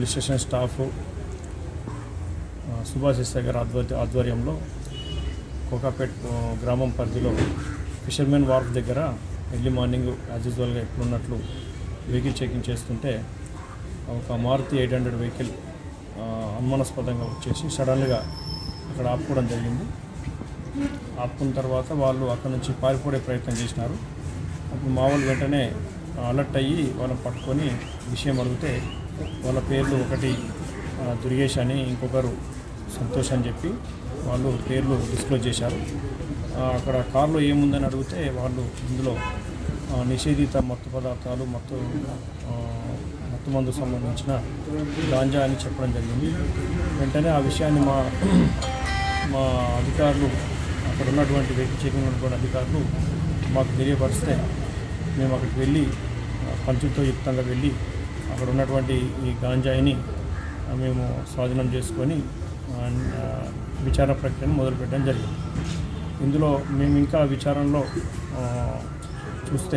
police station staff ఆ, Subhash SI గారి ఆధ్వర్య ఆధ్వర్యంలో కోకాపేట్ ఆ, గ్రామం పరిధిలో ఫిషర్మెన్ వార్ఫ్ దగ్గర ఎర్లీ మార్నింగ్ యాజ్ యూజువల్గా ఎప్పుడున్నట్లు వెహికల్ చెకింగ్ చేస్తుంటే ఒక మారుతి ఎయిట్ హండ్రెడ్ వెహికల్ ఆ, అనుమానాస్పదంగా వచ్చేసి సడన్గా అక్కడ ఆపుకోవడం జరిగింది ఆపుకున్న తర్వాత వాళ్ళు అక్కడ నుంచి పారిపోయే ప్రయత్నం చేసినారు అప్పుడు మా వాళ్ళు వెంటనే అలర్ట్ అయ్యి వాళ్ళని పట్టుకొని విషయం అడిగితే వాళ్ళ పేర్లు ఒకటి ఆ, దుర్గేష్ అని ఇంకొకరు సంతోష్ అని చెప్పి వాళ్ళు పేర్లు డిస్క్లోజ్ చేశారు ఆ, అక్కడ కార్లో ఏముందని అడిగితే వాళ్ళు ఇందులో ఆ, నిషేధిత మత్తు పదార్థాలు మత్తు ఆ, మత్తు మందు సంబంధించిన గాంజా అని చెప్పడం జరిగింది వెంటనే ఆ విషయాన్ని మా మా అధికారులు అక్కడ ఉన్నటువంటి వెహికల్ చెకింగ్ ఉన్నటువంటి అధికారులు మాకు తెలియపరిస్తే మేము అక్కడికి వెళ్ళి ఆ, పంచులతో యుక్తంగా వెళ్ళి అక్కడ ఉన్నటువంటి ఈ గాంజాయిని ఆ, మేము స్వాధీనం చేసుకొని ఆ, ఆ, విచారణ ప్రక్రియను మొదలుపెట్టడం జరిగింది ఇందులో మేము ఇంకా విచారణలో ఆ, చూస్తే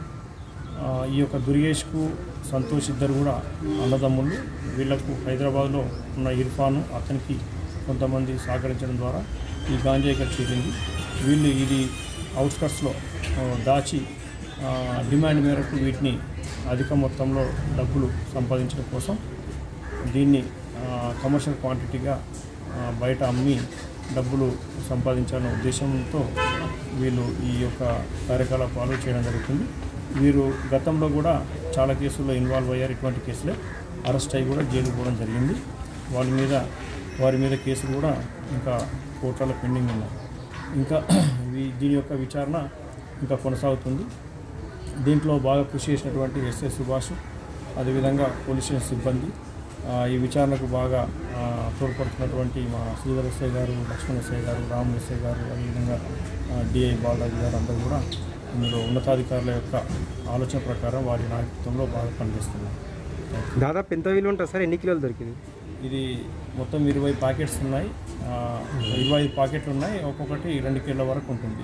ఆ, ఈ యొక్క దుర్గేష్కు సంతోష్ ఇద్దరు కూడా అన్నదమ్ముళ్ళు వీళ్లకు హైదరాబాద్లో ఉన్న ఇర్ఫాను అతనికి కొంతమంది సహకరించడం ద్వారా ఈ గాంజా ఇక్కడ చేరింది వీళ్ళు ఇది అవుట్స్కట్స్లో ఆ, దాచి ఆ, డిమాండ్ మేరకు వీటిని అధిక మొత్తంలో డబ్బులు సంపాదించడం కోసం దీన్ని ఆ, కమర్షియల్ క్వాంటిటీగా ఆ, బయట అమ్మి డబ్బులు సంపాదించాలనే ఉద్దేశంతో వీళ్ళు ఈ యొక్క కార్యకలాపాలు చేయడం జరుగుతుంది వీరు గతంలో కూడా చాలా కేసుల్లో ఇన్వాల్వ్ అయ్యారు ఇటువంటి కేసులే అరెస్ట్ అయ్యి కూడా జైలు పోవడం జరిగింది వాళ్ళ మీద వారి మీద కేసులు కూడా ఇంకా కోర్టులలో పెండింగ్ ఉన్నాయి ఇంకా వీ- దీని యొక్క విచారణ ఇంకా కొనసాగుతుంది దీంట్లో బాగా కృషి చేసినటువంటి ఎస్ఎస్ సుభాష్ అదేవిధంగా పోలీస్ స్టేషన్ సిబ్బంది ఆ, ఈ విచారణకు బాగా ఆ, తోడ్పడుతున్నటువంటి మా శ్రీధర్ ఎస్ఐ గారు లక్ష్మణ్ ఎస్ఐ గారు రామ్ ఎస్ఐ గారు అదేవిధంగా డిఐ బాలరాజు గారు అందరూ కూడా ఇందులో ఉన్నతాధికారుల యొక్క ఆలోచన ప్రకారం వారి నాయకత్వంలో బాగా పనిచేస్తున్నారు దాదాపు ఎంత విలువ ఉంటుంది సార్ ఎన్ని కిలోలు దొరికింది ఇది మొత్తం ఇరవై ప్యాకెట్స్ ఉన్నాయి ఆ, ఇరవై ఐదు ప్యాకెట్లు ఉన్నాయి ఒక్కొక్కటి రెండు కిలోల వరకు ఉంటుంది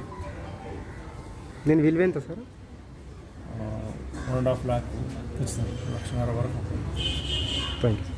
నేను విలువ ఎంత sir one and half lakh లక్షన్నర వరకు ఉంటుంది థ్యాంక్ యూ